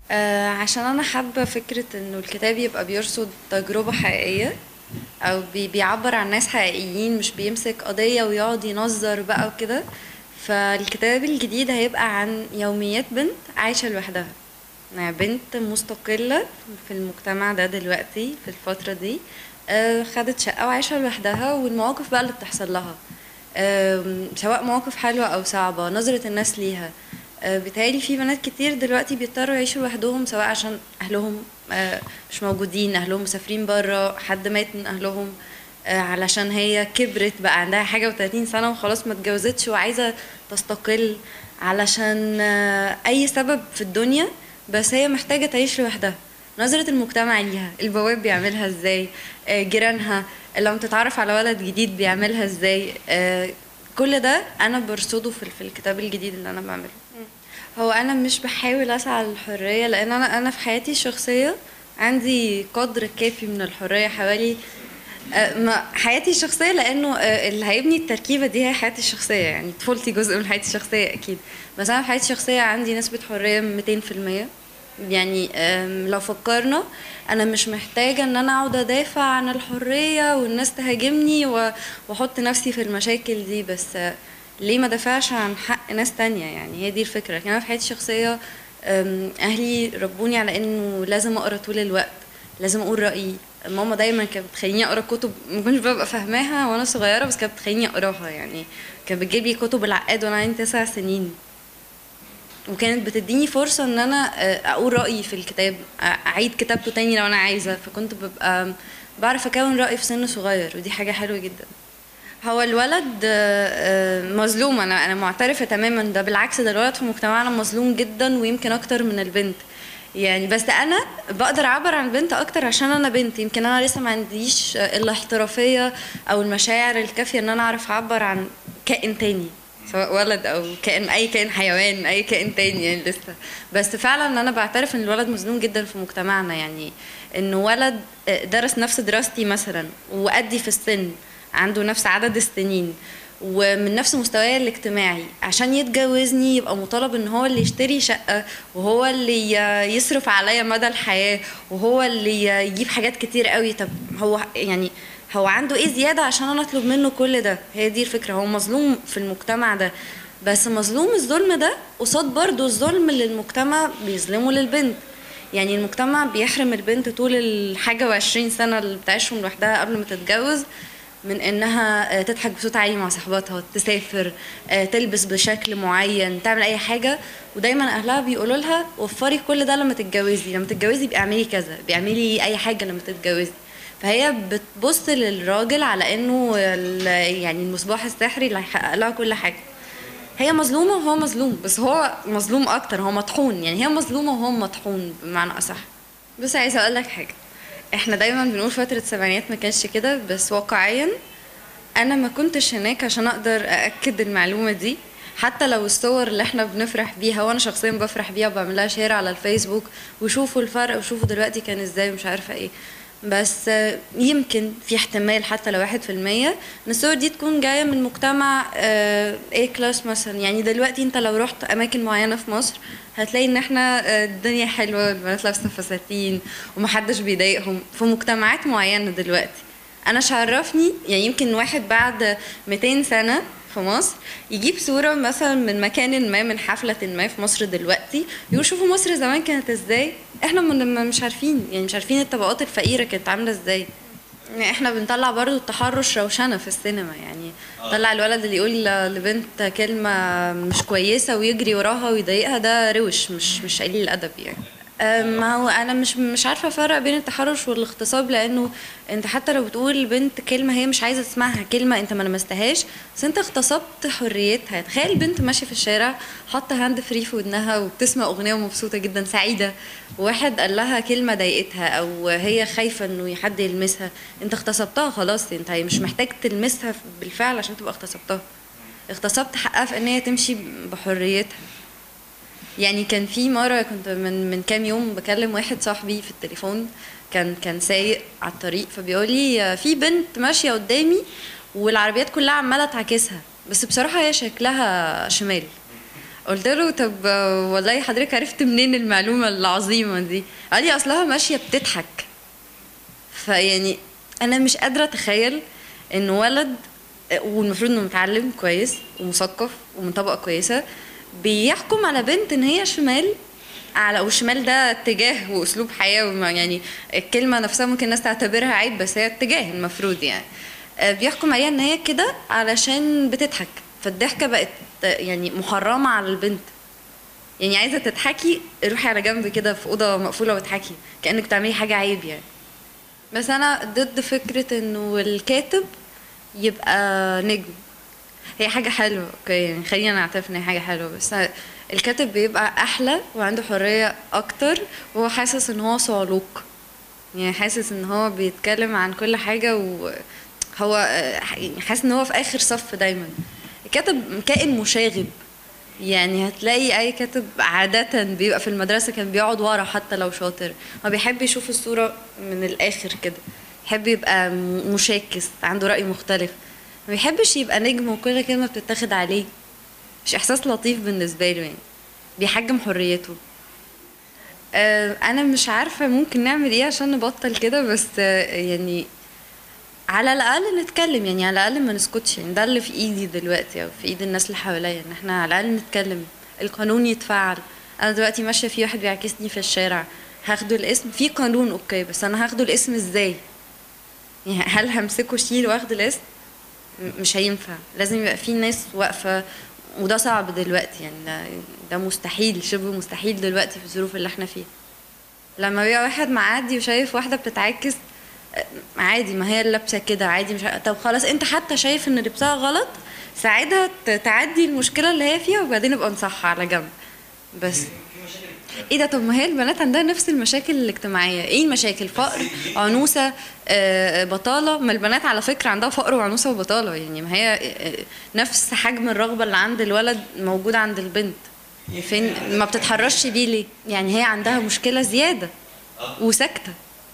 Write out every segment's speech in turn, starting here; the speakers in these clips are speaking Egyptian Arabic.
آه عشان انا حابه فكره انه الكتاب يبقى بيرصد تجربه حقيقيه او بي بيعبر عن ناس حقيقيين مش بيمسك قضيه ويقعد ينظر بقى وكده فالكتاب الجديد هيبقى عن يوميات بنت عايشه لوحدها يعني بنت مستقله في المجتمع ده دلوقتي في الفتره دي آه خدت شقه وعايشه لوحدها والمواقف بقى اللي بتحصل لها آم، سواء مواقف حلوه او صعبه نظره الناس ليها آه، بيتهيألي في بنات كتير دلوقتي بيضطروا يعيشوا لوحدهم سواء عشان أهلهم آه، مش موجودين أهلهم مسافرين برا حد مات من أهلهم آه، علشان هي كبرت بقى عندها حاجة وتلاتين سنة وخلاص ما اتجوزتش وعايزة تستقل علشان آه، أي سبب في الدنيا بس هي محتاجة تعيش لوحدها نظرة المجتمع ليها البواب بيعملها ازاي آه، جيرانها لما تتعرف على ولد جديد بيعملها ازاي آه، كل ده انا برصده في في الكتاب الجديد اللي انا بعمله هو انا مش بحاول اسعى للحريه لان انا انا في حياتي الشخصيه عندي قدر كافي من الحريه حوالي آه، ما حياتي الشخصيه لانه آه، اللي هيبني التركيبه دي هي حياتي الشخصيه يعني طفولتي جزء من حياتي الشخصيه اكيد بس انا في حياتي الشخصيه عندي نسبه حريه 200% يعني آم، لو فكرنا انا مش محتاجه ان انا اقعد ادافع عن الحريه والناس تهاجمني و- واحط نفسي في المشاكل دي بس آه، ليه ما دافعش عن حق ناس تانية يعني هي دي الفكره لكن انا في حياتي الشخصيه آم، اهلي ربوني على انه لازم اقرا طول الوقت لازم اقول رايي ماما دايما كانت بتخليني اقرا كتب ما كنتش ببقى فاهماها وانا صغيره بس كانت بتخليني اقراها يعني كانت بتجيب لي كتب العقاد وانا عندي تسع سنين وكانت بتديني فرصة ان انا آه، اقول رأيي في الكتاب آه، اعيد كتابته تاني لو انا عايزة فكنت ببقى بعرف اكون رأي في سن صغير ودي حاجة حلوة جدا هو الولد آه، آه، مظلوم انا انا معترفة تماما ده بالعكس ده الولد في مجتمعنا مظلوم جدا ويمكن اكتر من البنت يعني بس انا بقدر اعبر عن البنت اكتر عشان انا بنت يمكن انا لسه ما عنديش آه، الاحترافية او المشاعر الكافية ان انا اعرف اعبر عن كائن تاني سواء ولد او كائن اي كائن حيوان اي كائن تاني يعني لسه بس فعلا انا بعترف ان الولد مظلوم جدا في مجتمعنا يعني انه ولد درس نفس دراستي مثلا وادي في السن عنده نفس عدد السنين ومن نفس مستواي الاجتماعي عشان يتجوزني يبقى مطالب ان هو اللي يشتري شقة وهو اللي ي- يصرف عليا مدى الحياة وهو اللي ي- يجيب حاجات كتير قوي طب هو يعني هو عنده ايه زيادة عشان انا اطلب منه كل ده هي دي الفكرة هو مظلوم في المجتمع ده بس مظلوم الظلم ده قصاد برضه الظلم اللي المجتمع بيظلمه للبنت يعني المجتمع بيحرم البنت طول الحاجة وعشرين سنة اللي بتعيشهم لوحدها قبل ما تتجوز من انها آه، تضحك بصوت عالي مع صاحباتها تسافر آه، تلبس بشكل معين تعمل اي حاجه ودايما اهلها بيقولوا لها وفري كل ده لما تتجوزي لما تتجوزي يبقى اعملي كذا بيعملي اي حاجه لما تتجوزي فهي بتبص للراجل على انه ال- يعني المصباح السحري اللي هيحقق لها كل حاجه هي مظلومه وهو مظلوم بس هو مظلوم اكتر هو مطحون يعني هي مظلومه وهو مطحون بمعنى اصح بس عايزه اقول لك حاجه احنا دايما بنقول فتره السبعينات ما كانش كده بس واقعيا انا ما كنتش هناك عشان اقدر ااكد المعلومه دي حتى لو الصور اللي احنا بنفرح بيها وانا شخصيا بفرح بيها وبعمل لها شير على الفيسبوك وشوفوا الفرق وشوفوا دلوقتي كان ازاي ومش عارفه ايه بس آه، يمكن في احتمال حتى لو واحد في المية ان الصور دي تكون جاية من مجتمع ايه كلاس مثلا يعني دلوقتي انت لو رحت اماكن معينة في مصر هتلاقي ان احنا آه، الدنيا حلوة البنات لابسة فساتين ومحدش بيضايقهم في مجتمعات معينة دلوقتي انا مش عرفني يعني يمكن واحد بعد 200 سنه في مصر يجيب صورة مثلا من مكان ما من حفلة ما في مصر دلوقتي يقول شوفوا مصر زمان كانت ازاي احنا من مش عارفين يعني مش عارفين الطبقات الفقيرة كانت عاملة ازاي يعني احنا بنطلع برضو التحرش روشنة في السينما يعني طلع الولد اللي يقول لبنت كلمة مش كويسة ويجري وراها ويضايقها ده روش مش مش قليل الأدب يعني أم، ما هو انا مش مش عارفه افرق بين التحرش والاغتصاب لانه انت حتى لو بتقول لبنت كلمه هي مش عايزه تسمعها كلمه انت ما لمستهاش بس انت اغتصبت حريتها تخيل بنت ماشيه في الشارع حاطه هاند فري في ودنها وبتسمع اغنيه ومبسوطه جدا سعيده وواحد قال لها كلمه ضايقتها او هي خايفه انه حد يلمسها انت اغتصبتها خلاص انت مش محتاج تلمسها بالفعل عشان تبقى اغتصبتها اغتصبت حقها في ان هي تمشي بحريتها يعني كان في مره كنت من من كام يوم بكلم واحد صاحبي في التليفون كان كان سايق على الطريق فبيقول لي في بنت ماشيه قدامي والعربيات كلها عماله تعاكسها بس بصراحه هي شكلها شمال قلت له طب آه، والله حضرتك عرفت منين المعلومه العظيمه دي قال لي اصلها ماشيه بتضحك فيعني انا مش قادره اتخيل ان ولد والمفروض انه متعلم كويس ومثقف ومن طبقه كويسه بيحكم على بنت ان هي شمال على والشمال ده اتجاه واسلوب حياه وما يعني الكلمه نفسها ممكن الناس تعتبرها عيب بس هي اتجاه المفروض يعني آه، بيحكم عليها ان هي كده علشان بتضحك فالضحكه بقت آه، يعني محرمه على البنت يعني عايزه تضحكي روحي على جنب كده في اوضه مقفوله واضحكي كانك بتعملي حاجه عيب يعني بس انا ضد فكره انه الكاتب يبقى نجم هي حاجة حلوة اوكي يعني خلينا نعترف ان هي حاجة حلوة بس الكاتب بيبقى احلى وعنده حرية اكتر وهو حاسس ان هو صعلوك يعني حاسس ان هو بيتكلم عن كل حاجة وهو يعني حاسس ان هو في اخر صف دايما الكاتب كائن مشاغب يعني هتلاقي اي كاتب عادة بيبقى في المدرسة كان بيقعد ورا حتى لو شاطر هو بيحب يشوف الصورة من الاخر كده بيحب يبقى م- مشاكس عنده رأي مختلف ما بيحبش يبقى نجم وكل كلمة بتتاخد عليه مش احساس لطيف بالنسبة له يعني بيحجم حريته آه، انا مش عارفة ممكن نعمل ايه عشان نبطل كده بس آه، يعني على الاقل نتكلم يعني على الاقل ما نسكتش يعني ده اللي في ايدي دلوقتي او في ايد الناس اللي حواليا ان احنا على الاقل نتكلم القانون يتفعل انا دلوقتي ماشيه في واحد بيعكسني في الشارع هاخده الاسم في قانون اوكي بس انا هاخده الاسم ازاي يعني هل همسكه شيل واخد الاسم م- مش هينفع لازم يبقى في ناس واقفه وده صعب دلوقتي يعني ده, ده مستحيل شبه مستحيل دلوقتي في الظروف اللي احنا فيها لما بيبقى واحد معدي وشايف واحده بتتعكس آه، عادي ما هي اللي لابسه كده عادي مش ع- طب خلاص انت حتى شايف ان لبسها غلط ساعدها ت- تعدي المشكله اللي هي فيها وبعدين نبقى نصحها على جنب بس ايه ده طب ما هي البنات عندها نفس المشاكل الاجتماعيه ايه المشاكل فقر عنوسه آه، بطاله ما البنات على فكره عندها فقر وعنوسه وبطاله يعني ما هي آه، نفس حجم الرغبه اللي عند الولد موجود عند البنت فين ما بتتحرش بيه ليه يعني هي عندها مشكله زياده وساكته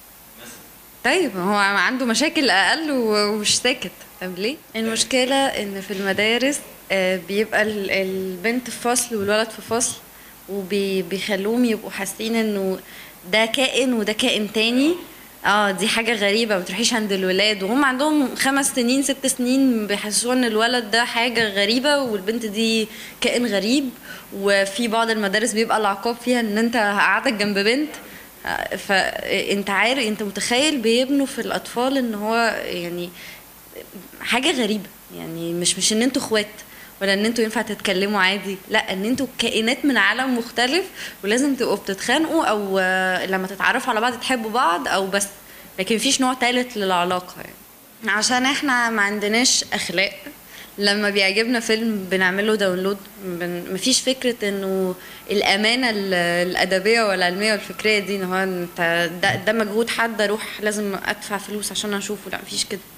طيب ما هو عنده مشاكل اقل و- ومش ساكت طب ليه المشكله ان في المدارس آه، بيبقى ال- البنت في فصل والولد في فصل وبيخلوهم يبقوا حاسين انه ده كائن وده كائن تاني اه دي حاجة غريبة ما تروحيش عند الولاد وهم عندهم خمس سنين ست سنين بيحسسوا ان الولد ده حاجة غريبة والبنت دي كائن غريب وفي بعض المدارس بيبقى العقاب فيها ان انت قعدك جنب بنت آه، فانت عارف انت متخيل بيبنوا في الاطفال ان هو يعني حاجه غريبه يعني مش مش ان انتوا اخوات ولا ان انتوا ينفع تتكلموا عادي لا ان انتوا كائنات من عالم مختلف ولازم تبقوا بتتخانقوا او آه، لما تتعرفوا على بعض تحبوا بعض او بس لكن مفيش نوع تالت للعلاقه يعني عشان احنا ما عندناش اخلاق لما بيعجبنا فيلم بنعمله داونلود بن... مفيش فكرة انه الامانة ال- الادبية والعلمية والفكرية دي ان هو انت ده, ده مجهود حد اروح لازم ادفع فلوس عشان اشوفه لا مفيش كده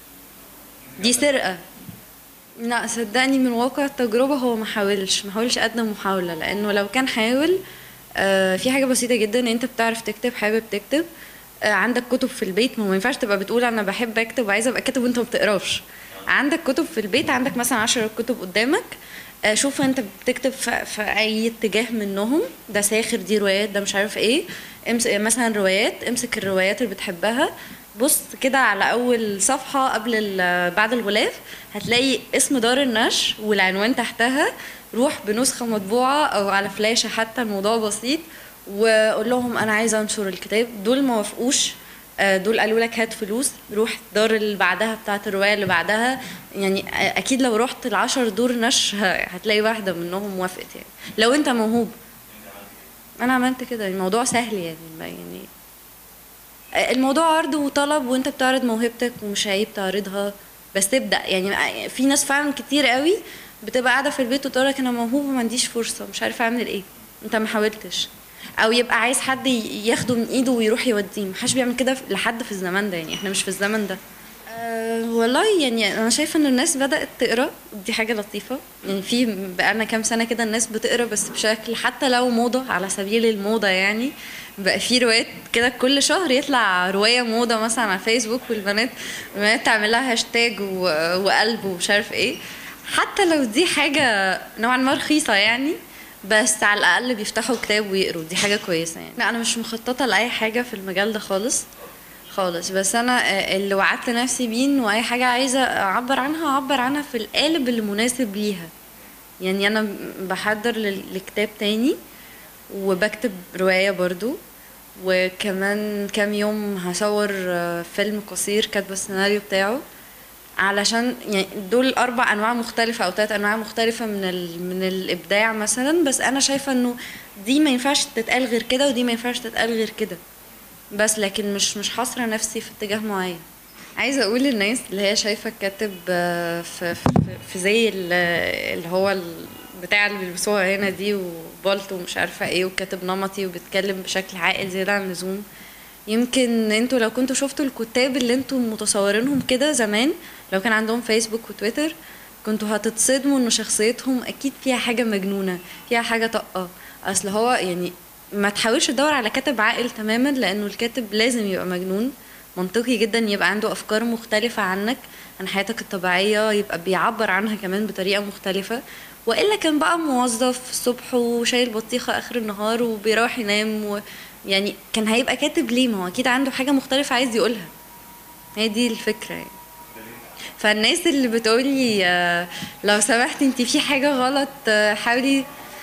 دي سرقة لا صدقني من واقع التجربة هو ما حاولش ما حاولش قدم محاولة لأنه لو كان حاول آه، في حاجة بسيطة جدا ان انت بتعرف تكتب حابب تكتب آه، عندك كتب في البيت ما هو ما ينفعش تبقى بتقول انا بحب اكتب وعايزة ابقى كاتب وانت ما بتقراش عندك كتب في البيت عندك مثلا عشر كتب قدامك آه، شوف انت بتكتب في, في اي اتجاه منهم ده ساخر دي روايات ده مش عارف ايه امسك مثلا روايات امسك الروايات اللي بتحبها بص كده على اول صفحه قبل ال- بعد الغلاف هتلاقي اسم دار النشر والعنوان تحتها روح بنسخه مطبوعه او على فلاشه حتى الموضوع بسيط وقول لهم انا عايزه انشر الكتاب دول ما وافقوش آه، دول قالوا لك هات فلوس روح الدار اللي بعدها بتاعت الروايه اللي بعدها يعني آه، اكيد لو رحت العشر دور نشر ه- هتلاقي واحده منهم وافقت يعني لو انت موهوب انا عملت كده الموضوع سهل يعني ما يعني الموضوع عرض وطلب وانت بتعرض موهبتك ومش عيب تعرضها بس تبدا يعني في ناس فعلا كتير قوي بتبقى قاعده في البيت وتقول لك انا موهوب وما عنديش فرصه مش عارفه اعمل ايه انت ما حاولتش او يبقى عايز حد ي- ياخده من ايده ويروح يوديه محدش بيعمل كده لحد في الزمان ده يعني احنا مش في الزمن ده أه والله يعني انا شايفه ان الناس بدات تقرا دي حاجه لطيفه يعني في بقالنا كام سنه كده الناس بتقرا بس بشكل حتى لو موضه على سبيل الموضه يعني بقى في روايات كده كل شهر يطلع روايه موضه مثلا على فيسبوك والبنات البنات تعمل لها هاشتاج و- وقلب ومش عارف ايه حتى لو دي حاجة نوعا ما رخيصة يعني بس على الأقل بيفتحوا كتاب ويقروا دي حاجة كويسة يعني لا أنا مش مخططة لأي حاجة في المجال ده خالص خالص بس أنا آه، اللي وعدت نفسي بيه إنه أي حاجة عايزة أعبر عنها أعبر عنها في القالب اللي مناسب ليها يعني أنا بحضر لل- لكتاب تاني وبكتب رواية برضو وكمان كام يوم هصور آه، فيلم قصير كاتبة السيناريو بتاعه علشان يعني دول اربع انواع مختلفه او ثلاث انواع مختلفه من ال... من الابداع مثلا بس انا شايفه انه دي ما ينفعش تتقال غير كده ودي ما ينفعش تتقال غير كده بس لكن مش مش حاصره نفسي في اتجاه معين عايزه اقول للناس اللي هي شايفه الكاتب آه، في في, في زي ال- اللي هو ال- بتاع اللي بيلبسوها هنا دي وبالطو ومش عارفه ايه وكاتب نمطي وبيتكلم بشكل عاقل زياده عن اللزوم يمكن انتوا لو كنتوا شفتوا الكتاب اللي انتوا متصورينهم كده زمان لو كان عندهم فيسبوك وتويتر كنتوا هتتصدموا انه شخصيتهم اكيد فيها حاجه مجنونه فيها حاجه طاقه اصل هو يعني ما تحاولش تدور على كاتب عاقل تماما لانه الكاتب لازم يبقى مجنون منطقي جدا يبقى عنده افكار مختلفه عنك عن حياتك الطبيعيه يبقى بيعبر عنها كمان بطريقه مختلفه والا كان بقى موظف الصبح وشايل بطيخه اخر النهار وبيروح ينام و... يعني كان هيبقى كاتب ليه ما هو اكيد عنده حاجه مختلفه عايز يقولها هي دي الفكره يعني فالناس اللي بتقولي آه، لو سمحتي انت في حاجه غلط آه، حاولي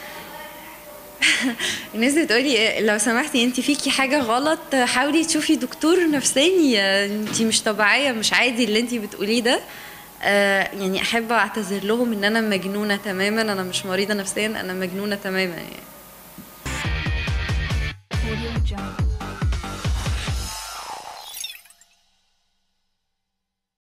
الناس بتقولي آه، لو سمحتي انت فيكي حاجه غلط آه، حاولي تشوفي دكتور نفساني آه، انت مش طبيعيه مش عادي اللي انت بتقوليه ده آه، يعني احب اعتذر لهم ان انا مجنونه تماما انا مش مريضه نفسيا انا مجنونه تماما يعني Audio Jungle.